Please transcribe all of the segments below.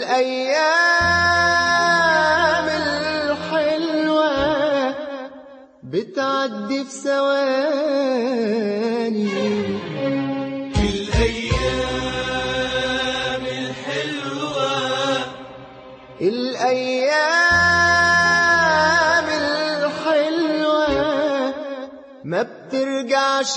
الأيام الحلوة بتعدي في ثواني الأيام الحلوة الأيام الحلوة ما بترجعش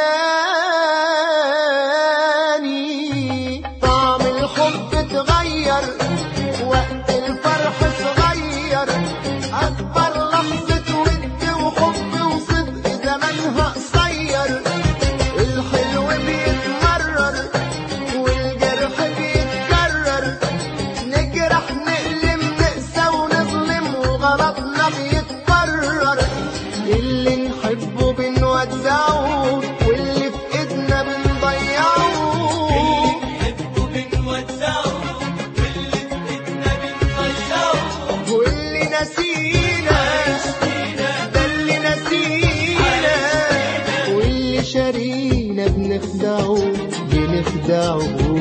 تاني طعم الحب اتغير وقت الفرح صغير أكبر لحظة ود وحب وصدق زمنها قصير الحلو بيتمرر والجرح بيتكرر نجرح نألم نقسى ونظلم وغلطنا بيتكرر اللي نحبه بنودعه واللي في ايدنا بنضيعه نحبه بنودعه واللي في إيدنا بنضيعه واللي نسينا ده اللي نسينا واللي شارينا بنخدعه بنخدعه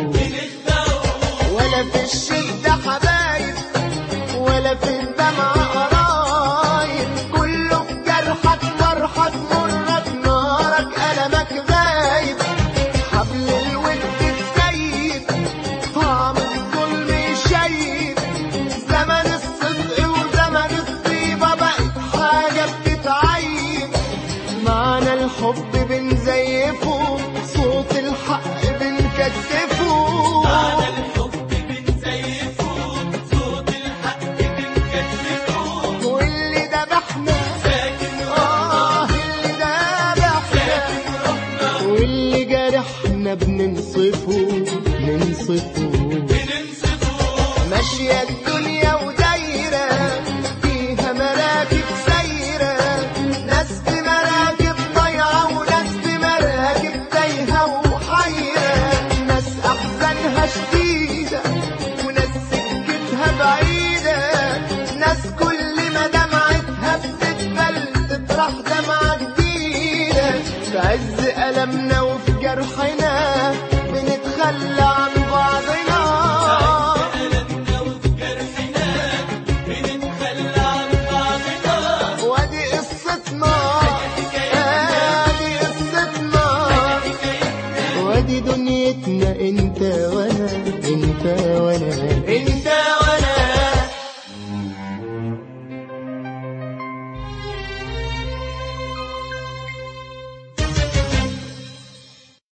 ولا في الشدة حبايب ولا في الدمع قرايب كله في جرحك فرحك مرك نارك ألمك غايب حبل الود السيد طعم الظلم يشيب زمن الصدق وزمن الطيبة بقت حاجة بتتعيب معنى الحب بنزيفه صوت الحق بنكتفه معنى الحب بنزيفه صوت الحق بنكتفه واللي ذبحنا ساكن آه اللي ذبحنا واللي جرحنا بننصفه ننصفه بننصفه ماشية الدنيا ودايرة فيها مراكب سايرة ناس بمراكب ضايعة وناس بمراكب تايهة وحيرة ناس أحزانها شديدة وناس سكتها بعيدة ناس كل ما دمعتها بتتبل تطرح دمعة جديدة في عز ألمنا وفي جرحنا بنتخلى عن بعضنا ألمنا وفي جرحنا بنتخلى عن بعضنا وادي قصتنا ادي قصتنا وادي دنيتنا انت وانا انت وانا انت